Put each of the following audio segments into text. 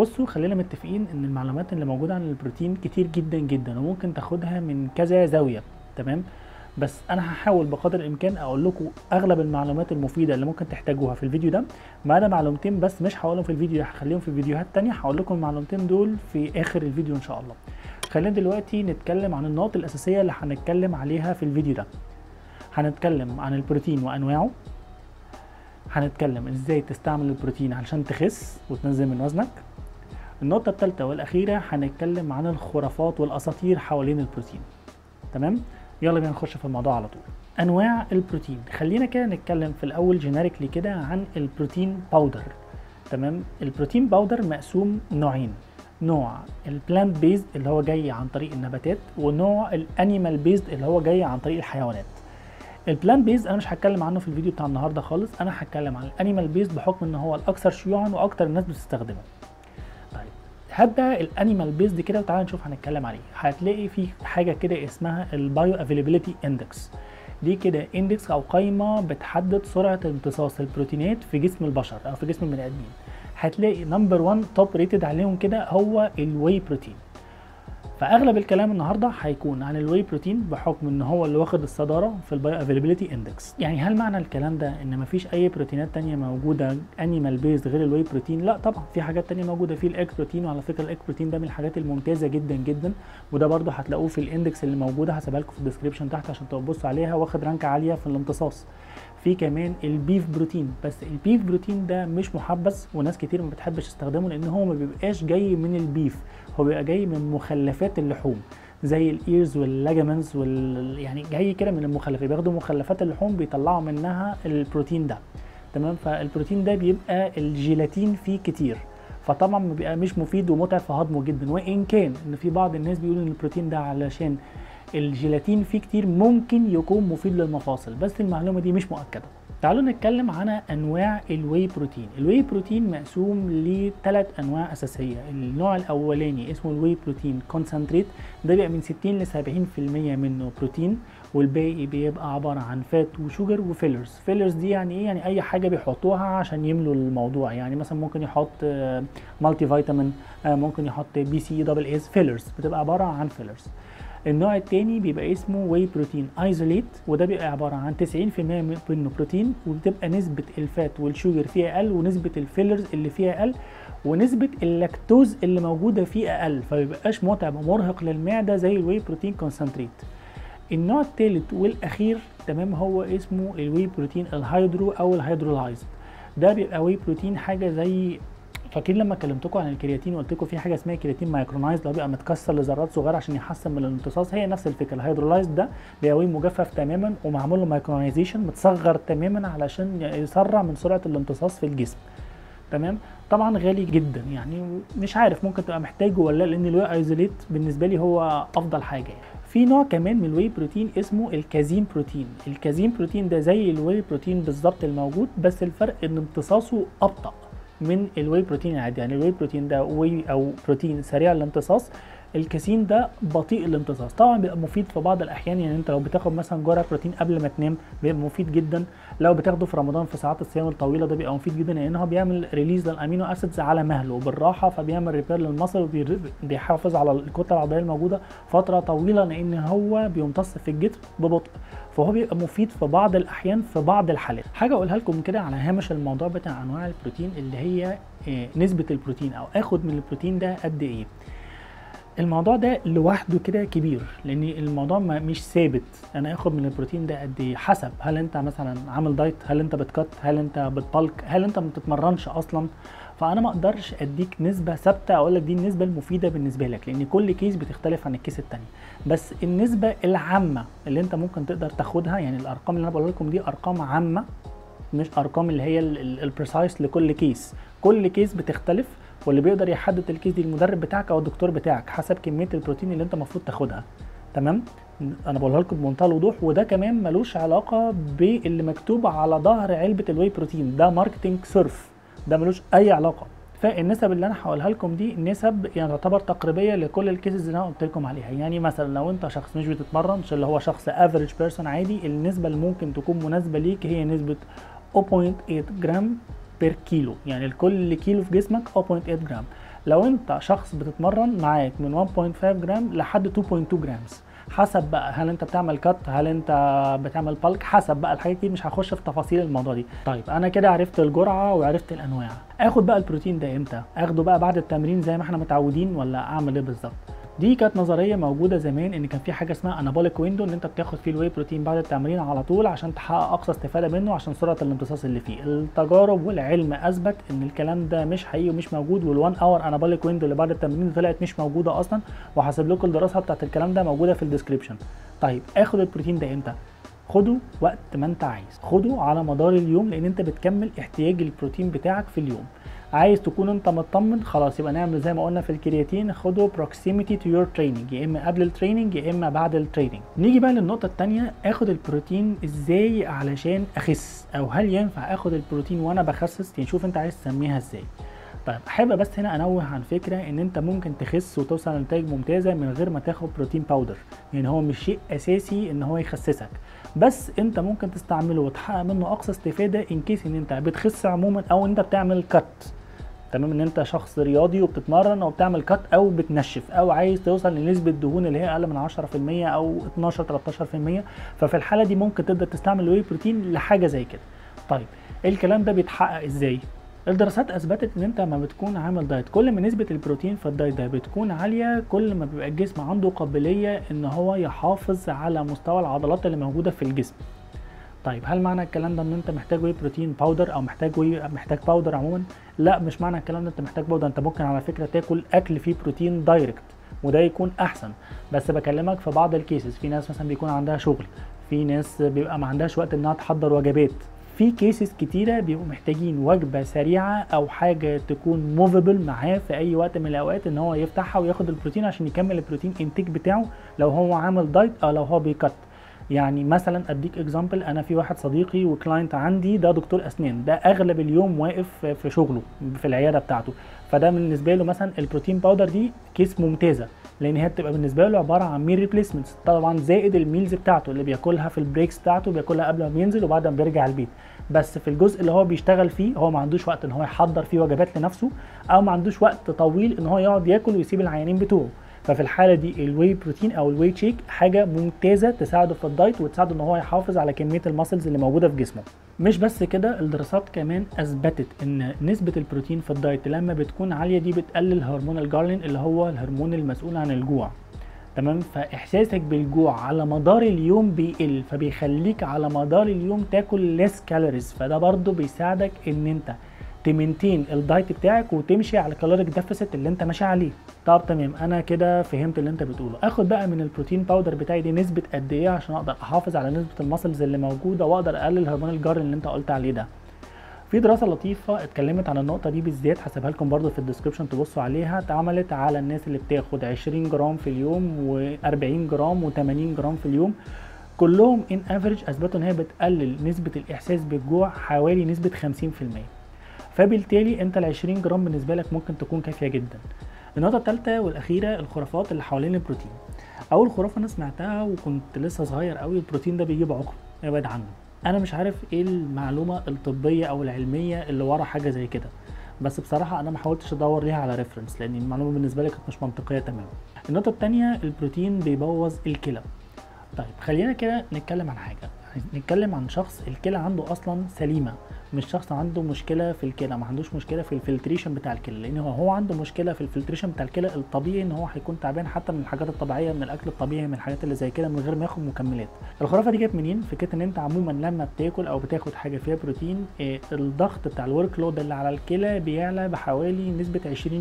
بصوا خلينا متفقين ان المعلومات اللي موجوده عن البروتين كتير جدا جدا وممكن تاخدها من كذا زاويه تمام بس انا هحاول بقدر الامكان اقول لكم اغلب المعلومات المفيده اللي ممكن تحتاجوها في الفيديو ده ما عدا معلومتين بس مش هقولهم في الفيديو ده هخليهم في فيديوهات تانية هقول لكم المعلومتين دول في اخر الفيديو ان شاء الله خلينا دلوقتي نتكلم عن النقط الاساسيه اللي هنتكلم عليها في الفيديو ده هنتكلم عن البروتين وانواعه هنتكلم ازاي تستعمل البروتين علشان تخس وتنزل من وزنك النقطة الثالثة والأخيرة هنتكلم عن الخرافات والأساطير حوالين البروتين تمام يلا بينا نخش في الموضوع على طول أنواع البروتين خلينا كده نتكلم في الأول جينيريكلي كده عن البروتين باودر تمام البروتين باودر مقسوم نوعين نوع البلانت بيزد اللي هو جاي عن طريق النباتات ونوع الانيمال بيزد اللي هو جاي عن طريق الحيوانات البلان بيز انا مش هتكلم عنه في الفيديو بتاع النهارده خالص انا هتكلم عن الانيمال بيز بحكم ان هو الاكثر شيوعا واكتر الناس بتستخدمه طيب هبدا الانيمال بيز كده وتعالى نشوف هنتكلم عليه هتلاقي في حاجه كده اسمها البايو افيلابيلتي اندكس دي كده اندكس او قائمه بتحدد سرعه امتصاص البروتينات في جسم البشر او في جسم البني ادمين هتلاقي نمبر 1 توب ريتد عليهم كده هو الواي بروتين فاغلب الكلام النهارده هيكون عن الواي بروتين بحكم ان هو اللي واخد الصداره في البايو افيلابيلتي اندكس يعني هل معنى الكلام ده ان مفيش اي بروتينات تانية موجوده انيمال بيزد غير الواي بروتين لا طبعا في حاجات تانية موجوده في الاك بروتين وعلى فكره الاك بروتين ده من الحاجات الممتازه جدا جدا وده برده هتلاقوه في الاندكس اللي موجوده هسيبها لكم في الديسكربشن تحت عشان تبصوا عليها واخد رانك عاليه في الامتصاص في كمان البيف بروتين بس البيف بروتين ده مش محبس وناس كتير ما بتحبش تستخدمه لان هو ما بيبقاش جاي من البيف هو بيبقى جاي من مخلفات اللحوم زي الايرز واللاجمنز وال يعني جاي كده من المخلفات بياخدوا مخلفات اللحوم بيطلعوا منها البروتين ده تمام فالبروتين ده بيبقى الجيلاتين فيه كتير فطبعا بيبقى مش مفيد ومتعب في هضمه جدا وان كان ان في بعض الناس بيقولوا ان البروتين ده علشان الجيلاتين فيه كتير ممكن يكون مفيد للمفاصل بس المعلومه دي مش مؤكده تعالوا نتكلم عن انواع الواي بروتين الواي بروتين مقسوم لثلاث انواع اساسيه النوع الاولاني اسمه الواي بروتين كونسنتريت ده بيبقى من 60 ل 70% منه بروتين والباقي بيبقى عباره عن فات وشوجر وفيلرز فيلرز دي يعني ايه يعني اي حاجه بيحطوها عشان يملوا الموضوع يعني مثلا ممكن يحط مالتي فيتامين ممكن يحط بي سي دبل اس فيلرز بتبقى عباره عن فيلرز النوع التاني بيبقى اسمه واي بروتين ايزوليت وده بيبقى عباره عن 90% منه بروتين وبتبقى نسبه الفات والشوجر فيه اقل ونسبه الفيلرز اللي فيها اقل ونسبه اللاكتوز اللي موجوده فيه اقل فمبيبقاش متعب ومرهق للمعده زي الواي بروتين كونسنتريت النوع الثالث والاخير تمام هو اسمه الواي بروتين الهيدرو او الهيدرولايزد ده بيبقى واي بروتين حاجه زي فاكرين لما كلمتكم عن الكرياتين وقلت لكم في حاجه اسمها كرياتين مايكرونايز اللي هو بيبقى متكسر لذرات صغيره عشان يحسن من الامتصاص هي نفس الفكره الهيدرولايز ده بيبقى مجفف تماما ومعمول له مايكرونايزيشن متصغر تماما علشان يسرع من سرعه الامتصاص في الجسم تمام طبعا غالي جدا يعني مش عارف ممكن تبقى محتاجه ولا لا لان الواي ايزوليت بالنسبه لي هو افضل حاجه يعني. في نوع كمان من الواي بروتين اسمه الكازين بروتين الكازين بروتين ده زي الواي بروتين بالظبط الموجود بس الفرق ان امتصاصه ابطأ من الواي بروتين العادي يعني الواي بروتين ده واي او بروتين سريع الامتصاص الكاسين ده بطيء الامتصاص طبعا بيبقى مفيد في بعض الاحيان يعني انت لو بتاخد مثلا جرعه بروتين قبل ما تنام بيبقى مفيد جدا لو بتاخده في رمضان في ساعات الصيام الطويله ده بيبقى مفيد جدا لان هو بيعمل ريليز للامينو اسيدز على مهله وبالراحه فبيعمل ريبير للمصل وبيحافظ على الكتله العضليه الموجوده فتره طويله لان هو بيمتص في الجسم ببطء فهو بيبقى مفيد في بعض الاحيان في بعض الحالات حاجه اقولها لكم كده على هامش الموضوع بتاع انواع البروتين اللي هي نسبه البروتين او اخد من البروتين ده قد ايه الموضوع ده لوحده كده كبير لان الموضوع ما مش ثابت انا اخد من البروتين ده قد ايه حسب هل انت مثلا عامل دايت هل انت بتكت هل انت بتبلك هل انت ما بتتمرنش اصلا فانا ما اقدرش اديك نسبه ثابته اقول لك دي النسبه المفيده بالنسبه لك لان كل كيس بتختلف عن الكيس التاني بس النسبه العامه اللي انت ممكن تقدر تاخدها يعني الارقام اللي انا بقول لكم دي ارقام عامه مش ارقام اللي هي البريسايس لكل كيس كل كيس بتختلف واللي بيقدر يحدد الكيس دي المدرب بتاعك او الدكتور بتاعك حسب كميه البروتين اللي انت المفروض تاخدها تمام انا بقولها لكم بمنتهى الوضوح وده كمان ملوش علاقه باللي مكتوب على ظهر علبه الواي بروتين ده ماركتنج صرف ده ملوش اي علاقه فالنسب اللي انا هقولها لكم دي نسب يعني تعتبر تقريبيه لكل الكيسز اللي انا قلت لكم عليها يعني مثلا لو انت شخص مش بتتمرن مش اللي هو شخص افريج بيرسون عادي النسبه اللي ممكن تكون مناسبه ليك هي نسبه 0.8 جرام بير كيلو يعني لكل كيلو في جسمك 0.8 جرام لو انت شخص بتتمرن معاك من 1.5 جرام لحد 2.2 جرامز حسب بقى هل انت بتعمل كات هل انت بتعمل بالك حسب بقى الحاجات دي مش هخش في تفاصيل الموضوع دي طيب انا كده عرفت الجرعه وعرفت الانواع اخد بقى البروتين ده امتى اخده بقى بعد التمرين زي ما احنا متعودين ولا اعمل ايه بالظبط دي كانت نظريه موجوده زمان ان كان في حاجه اسمها انابوليك ويندو ان انت بتاخد فيه الواي بروتين بعد التمرين على طول عشان تحقق اقصى استفاده منه عشان سرعه الامتصاص اللي فيه التجارب والعلم اثبت ان الكلام ده مش حقيقي ومش موجود وال1 اور انابوليك ويندو اللي بعد التمرين طلعت مش موجوده اصلا وهسيب لكم الدراسه بتاعت الكلام ده موجوده في الديسكربشن طيب اخد البروتين ده امتى خده وقت ما انت عايز خده على مدار اليوم لان انت بتكمل احتياج البروتين بتاعك في اليوم عايز تكون انت مطمن خلاص يبقى نعمل زي ما قلنا في الكرياتين خده proximity to your training يا اما قبل التريننج يا اما بعد التريننج نيجي بقى للنقطه الثانيه اخد البروتين ازاي علشان اخس او هل ينفع اخد البروتين وانا بخسس يعني شوف انت عايز تسميها ازاي طيب احب بس هنا انوه عن فكره ان انت ممكن تخس وتوصل لنتائج ممتازه من غير ما تاخد بروتين باودر يعني هو مش شيء اساسي ان هو يخسسك بس انت ممكن تستعمله وتحقق منه اقصى استفاده ان كيس ان انت بتخس عموما او انت بتعمل كات تمام ان انت شخص رياضي وبتتمرن او بتعمل كات او بتنشف او عايز توصل لنسبه دهون اللي هي اقل من 10% او 12 13% ففي الحاله دي ممكن تقدر تستعمل الواي بروتين لحاجه زي كده طيب الكلام ده بيتحقق ازاي الدراسات اثبتت ان انت لما بتكون عامل دايت كل ما نسبه البروتين في الدايت ده بتكون عاليه كل ما بيبقى الجسم عنده قابليه ان هو يحافظ على مستوى العضلات اللي موجوده في الجسم طيب هل معنى الكلام ده ان انت محتاج واي بروتين باودر او محتاج واي محتاج باودر عموما لا مش معنى الكلام ده انت محتاج باودر انت ممكن على فكره تاكل اكل فيه بروتين دايركت وده يكون احسن بس بكلمك في بعض الكيسز في ناس مثلا بيكون عندها شغل في ناس بيبقى ما عندهاش وقت انها تحضر وجبات في كيسز كتيرة بيبقوا محتاجين وجبة سريعة أو حاجة تكون موفبل معاه في أي وقت من الأوقات إن هو يفتحها وياخد البروتين عشان يكمل البروتين انتيك بتاعه لو هو عامل دايت أو لو هو بيكت يعني مثلا اديك اكزامبل انا في واحد صديقي وكلاينت عندي ده دكتور اسنان ده اغلب اليوم واقف في شغله في العياده بتاعته فده بالنسبه له مثلا البروتين باودر دي كيس ممتازه لان هي بتبقى بالنسبه له عباره عن ميل ريبليسمنتس طبعا زائد الميلز بتاعته اللي بياكلها في البريكس بتاعته بياكلها قبل ما بينزل وبعد ما بيرجع البيت بس في الجزء اللي هو بيشتغل فيه هو ما عندوش وقت ان هو يحضر فيه وجبات لنفسه او ما عندوش وقت طويل ان هو يقعد ياكل ويسيب العيانين بتوعه ففي الحاله دي الواي بروتين او الواي شيك حاجه ممتازه تساعده في الدايت وتساعده ان هو يحافظ على كميه المسلز اللي موجوده في جسمه مش بس كده الدراسات كمان اثبتت ان نسبه البروتين في الدايت لما بتكون عاليه دي بتقلل هرمون الجارلين اللي هو الهرمون المسؤول عن الجوع تمام فاحساسك بالجوع على مدار اليوم بيقل فبيخليك على مدار اليوم تاكل ليس كالوريز فده برضو بيساعدك ان انت تمنتين الدايت بتاعك وتمشي على الكالوريك ديفيسيت اللي انت ماشي عليه طب تمام انا كده فهمت اللي انت بتقوله اخد بقى من البروتين باودر بتاعي دي نسبه قد ايه عشان اقدر احافظ على نسبه المسلز اللي موجوده واقدر اقلل هرمون الجار اللي انت قلت عليه ده في دراسه لطيفه اتكلمت عن النقطه دي بالذات هسيبها لكم برده في الديسكربشن تبصوا عليها اتعملت على الناس اللي بتاخد 20 جرام في اليوم و40 جرام و80 جرام في اليوم كلهم ان افريج اثبتوا ان هي بتقلل نسبه الاحساس بالجوع حوالي نسبه 50% فبالتالي انت ال 20 جرام بالنسبه لك ممكن تكون كافيه جدا النقطه الثالثه والاخيره الخرافات اللي حوالين البروتين اول خرافه انا سمعتها وكنت لسه صغير قوي البروتين ده بيجيب عقم ابعد عنه انا مش عارف ايه المعلومه الطبيه او العلميه اللي ورا حاجه زي كده بس بصراحه انا ما حاولتش ادور ليها على ريفرنس لان المعلومه بالنسبه لي كانت مش منطقيه تماما النقطه الثانيه البروتين بيبوظ الكلى طيب خلينا كده نتكلم عن حاجه نتكلم عن شخص الكلى عنده اصلا سليمه مش شخص عنده مشكله في الكلى ما عندوش مشكله في الفلتريشن بتاع الكلى لان هو هو عنده مشكله في الفلتريشن بتاع الكلى الطبيعي ان هو هيكون تعبان حتى من الحاجات الطبيعيه من الاكل الطبيعي من الحاجات اللي زي كده من غير ما ياخد مكملات الخرافه دي جت منين فكره ان انت عموما لما بتاكل او بتاخد حاجه فيها بروتين إيه الضغط بتاع الورك لود اللي على الكلى بيعلى بحوالي نسبه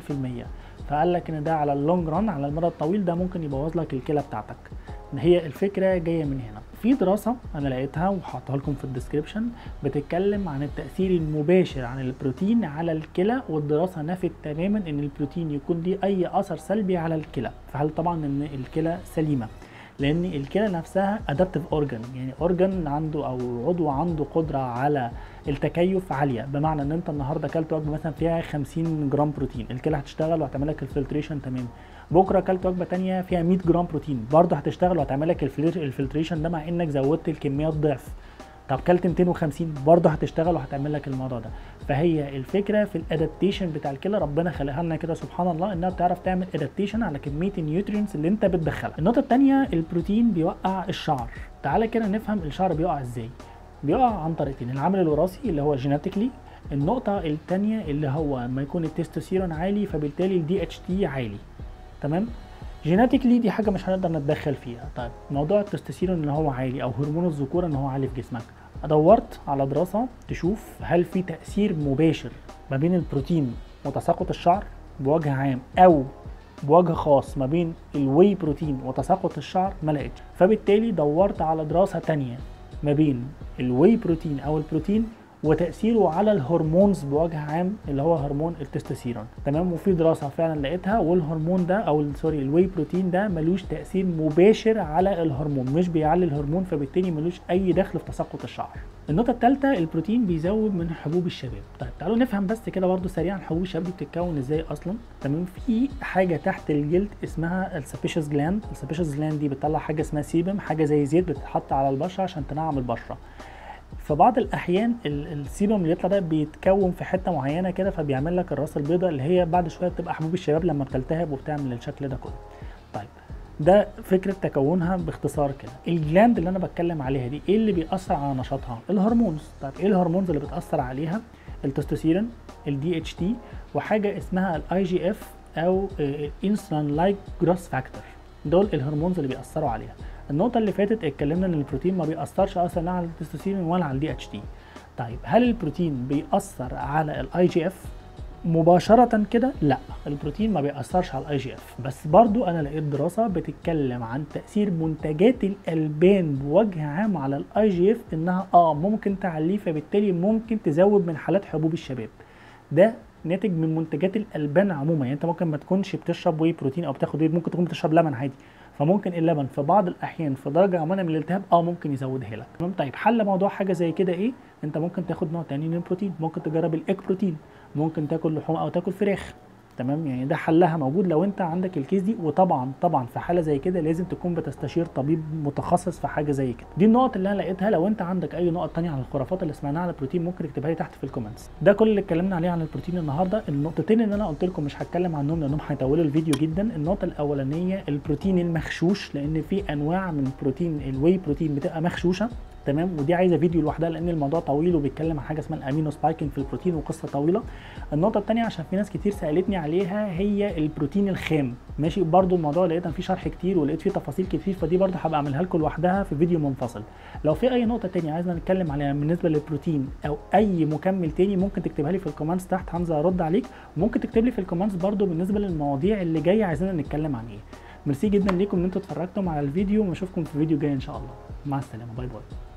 20% فقال لك ان ده على اللونج ران على المدى الطويل ده ممكن يبوظ لك الكلى بتاعتك هي الفكره جايه من هنا في دراسه انا لقيتها وهحطها لكم في الديسكربشن بتتكلم عن التاثير المباشر عن البروتين على الكلى والدراسه نفت تماما ان البروتين يكون ليه اي اثر سلبي على الكلى فهل طبعا ان الكلى سليمه لان الكلى نفسها ادابتيف اورجان يعني اورجان عنده او عضو عنده قدره على التكيف عاليه بمعنى ان انت النهارده اكلت وجبه مثلا فيها 50 جرام بروتين الكلى هتشتغل وهتعمل لك الفلتريشن تمام بكره اكلت وجبه تانية فيها 100 جرام بروتين برضه هتشتغل وهتعمل لك الفلتريشن ده مع انك زودت الكميات ضعف طب كلت 250 برضه هتشتغل وهتعمل لك الموضوع ده فهي الفكره في الادابتيشن بتاع الكلى ربنا خلقها لنا كده سبحان الله انها بتعرف تعمل ادابتيشن على كميه النيوترينز اللي انت بتدخلها النقطه الثانيه البروتين بيوقع الشعر تعالى كده نفهم الشعر بيقع ازاي بيقع عن طريقتين العامل الوراثي اللي هو جيناتيكلي النقطة الثانية اللي هو لما يكون التستوستيرون عالي فبالتالي الدي اتش تي عالي تمام جيناتيكلي دي حاجة مش هنقدر نتدخل فيها طيب موضوع التستوستيرون ان هو عالي او هرمون الذكورة ان هو عالي في جسمك دورت على دراسة تشوف هل في تأثير مباشر ما بين البروتين وتساقط الشعر بوجه عام او بوجه خاص ما بين الواي بروتين وتساقط الشعر ما لقيتش فبالتالي دورت على دراسة تانية ما بين الواي بروتين او البروتين وتاثيره على الهرمونز بوجه عام اللي هو هرمون التستوستيرون تمام وفي دراسه فعلا لقيتها والهرمون ده او سوري الواي بروتين ده ملوش تاثير مباشر على الهرمون مش بيعلي الهرمون فبالتالي ملوش اي دخل في تساقط الشعر النقطه الثالثه البروتين بيزود من حبوب الشباب طيب تعالوا نفهم بس كده برضو سريعا حبوب الشباب دي بتتكون ازاي اصلا تمام في حاجه تحت الجلد اسمها السبيشس جلاند السبيشس جلاند دي بتطلع حاجه اسمها سيبم حاجه زي زيت بتتحط على البشره عشان تنعم البشره في بعض الاحيان السيبم اللي يطلع ده بيتكون في حته معينه كده فبيعمل لك الراس البيضاء اللي هي بعد شويه بتبقى حبوب الشباب لما بتلتهب وبتعمل الشكل ده كله طيب ده فكره تكونها باختصار كده الجلاند اللي انا بتكلم عليها دي ايه اللي بيأثر على نشاطها الهرمونز طيب ايه الهرمونز اللي بتأثر عليها التستوستيرون الدي اتش تي وحاجه اسمها الاي جي اف او الانسولين لايك جروس فاكتور دول الهرمونز اللي بيأثروا عليها النقطة اللي فاتت اتكلمنا ان البروتين ما بيأثرش اصلا لا على التستوستيرون ولا على الدي اتش تي. طيب هل البروتين بيأثر على الاي جي اف؟ مباشرة كده لا البروتين ما بيأثرش على الاي جي اف بس برضو انا لقيت دراسة بتتكلم عن تأثير منتجات الالبان بوجه عام على الاي جي اف انها اه ممكن تعليه فبالتالي ممكن تزود من حالات حبوب الشباب ده ناتج من منتجات الالبان عموما يعني انت ممكن ما تكونش بتشرب واي بروتين او بتاخد واي ممكن تكون بتشرب لبن عادي فممكن اللبن في بعض الاحيان في درجه معينه من الالتهاب اه ممكن يزودها لك تمام طيب حل موضوع حاجه زي كده ايه انت ممكن تاخد نوع تاني من البروتين ممكن تجرب الايج بروتين ممكن تاكل لحوم او تاكل فراخ تمام يعني ده حلها موجود لو انت عندك الكيس دي وطبعا طبعا في حاله زي كده لازم تكون بتستشير طبيب متخصص في حاجه زي كده دي النقط اللي انا لقيتها لو انت عندك اي نقط تانية عن الخرافات اللي سمعناها على البروتين ممكن تكتبها لي تحت في الكومنتس ده كل اللي اتكلمنا عليه عن البروتين النهارده النقطتين اللي انا قلت لكم مش هتكلم عنهم لانهم هيطولوا الفيديو جدا النقطه الاولانيه البروتين المخشوش لان في انواع من البروتين الواي بروتين بتبقى مخشوشه تمام ودي عايزه فيديو لوحدها لان الموضوع طويل وبيتكلم عن حاجه اسمها الامينو سبايكنج في البروتين وقصه طويله النقطه الثانيه عشان في ناس كتير سالتني عليها هي البروتين الخام ماشي برضو الموضوع لقيت فيه شرح كتير ولقيت فيه تفاصيل كتير فدي برضو هبقى اعملها لكم لوحدها في فيديو منفصل لو في اي نقطه تانية عايزنا نتكلم عليها بالنسبه للبروتين او اي مكمل تاني ممكن تكتبها لي في الكومنتس تحت هنزل ارد عليك وممكن تكتب لي في الكومنتس برضو بالنسبه للمواضيع اللي جايه عايزين نتكلم عن ايه ميرسي جدا ليكم ان انتوا اتفرجتم على الفيديو ونشوفكم في فيديو جاي ان شاء الله مع السلامه باي باي